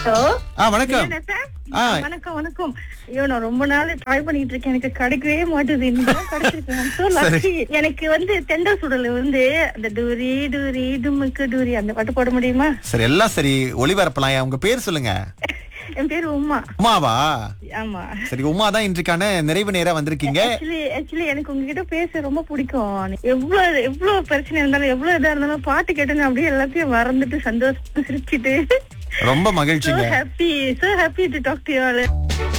Hello ஆ வணக்கம் என்ன sir? ஆ. வணக்கம் வணக்கம் ஐயோ நான் ரொம்ப நாள் ட்ரை பண்ணிட்டு இருக்கேன் எனக்கு கிடைக்கவே மாட்டுது இன்னும் கிடைச்சிருக்கு I'm so lucky. எனக்கு வந்து தெண்டல் சுடல் வந்து அந்த டூரி டூரி டுமுக்கு டூரி அந்த பாட்டு போட முடியுமா சரி எல்லாம் சரி ஒளிபரப்பலாம் உங்க பேர் சொல்லுங்க என் பேரு உமா உமாவா ஆமா சரி உமா தான் இன்றைக்கான நிறைவு நேரா வந்திருக்கீங்க ஆக்சுவலி ஆக்சுவலி எனக்கு உங்ககிட்ட பேச ரொம்ப பிடிக்கும் எவ்வளவு எவ்வளவு பிரச்சனை இருந்தாலும் எவ்வளவு இதா இருந்தாலும் பாட்டு கேட்டு அப்படியே எல்லாத்தையும் மறந்துட்டு சந்தோஷமா சிரிச்சிட்டு ரொம்ப so மகிழ்ச்சிங்க happy so happy to talk to you all